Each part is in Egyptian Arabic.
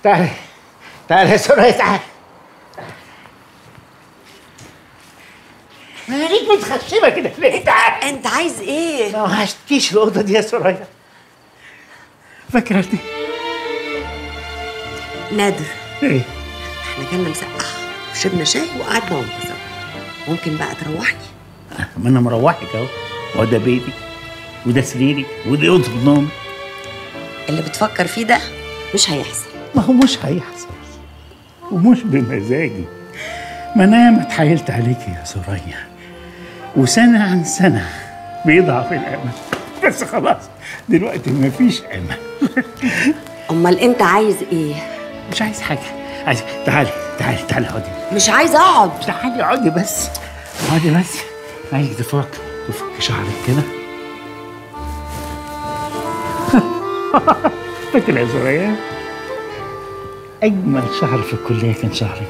تعالي تعالي يا سوريا تعالي مالك متخشبه كده ليه تعالي انت عايز ايه ما وحشتكيش الاوضه دي يا سوريا فاكره دي نادر ايه احنا كنا مسقعه وشربنا شاي وقعدنا ونبسط ممكن بقى تروحني ما انا مروحك اهو وهو ده بيتك وده سريرك ودي اوضه النوم اللي بتفكر فيه ده مش هيحصل ما هو مش هيحصل ومش بمزاجي ما انا ما اتحايلت عليكي يا سوريا وسنه عن سنه بيضعف الامل بس خلاص دلوقتي ما فيش امل امال انت عايز ايه مش عايز حاجه عايز تعالي تعالي تعالي اقعدي مش عايز اقعد تعالي اقعدي بس اقعدي بس عايزك تفك تفك شعرك كده فاكر يا سوريا اجمل شهر في الكليه كان شهري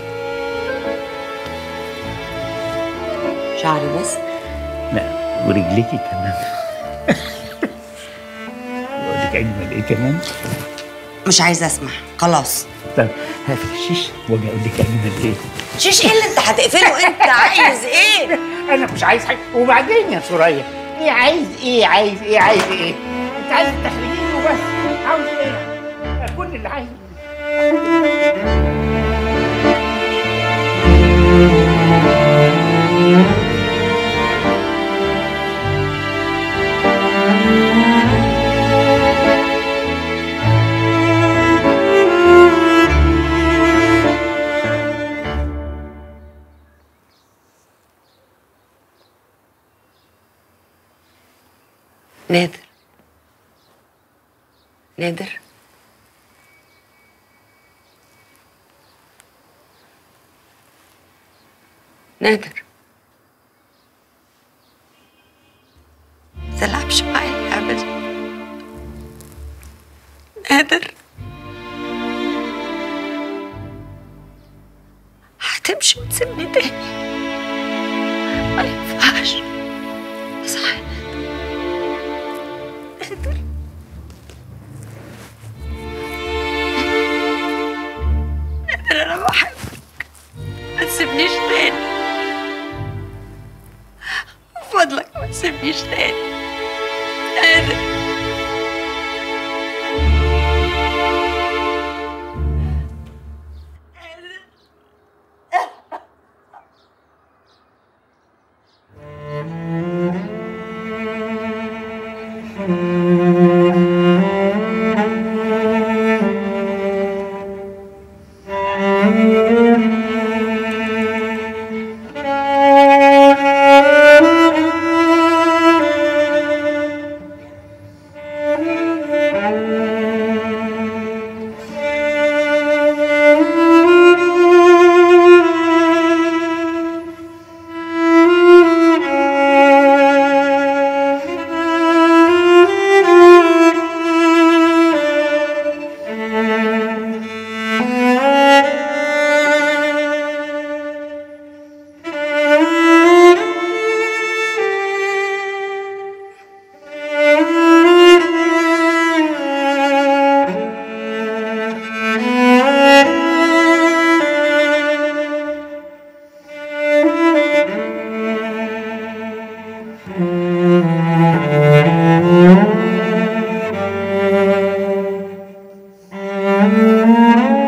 شعري بس لا ورجليكي كمان بقول لك اجمل ايه كمان مش عايز اسمع خلاص طب هقفل الشيش واجي اقول لك اجمل ايه شيش ايه اللي انت هتقفله انت عايز ايه انا مش عايز حاجه وبعدين يا سوريا ايه عايز ايه عايز ايه عايز ايه انت عايز تحرجيني وبس عاوز ايه كل اللي عايزه نادر نادر نادر تلعبش معايا اللعبة دي نادر هتمشي وتسيبني تاني ما ينفعش اصحى يا نادر نادر انا بحبك ما تسيبنيش تاني من فضلك ما تسيبنيش تاني نادر Thank you.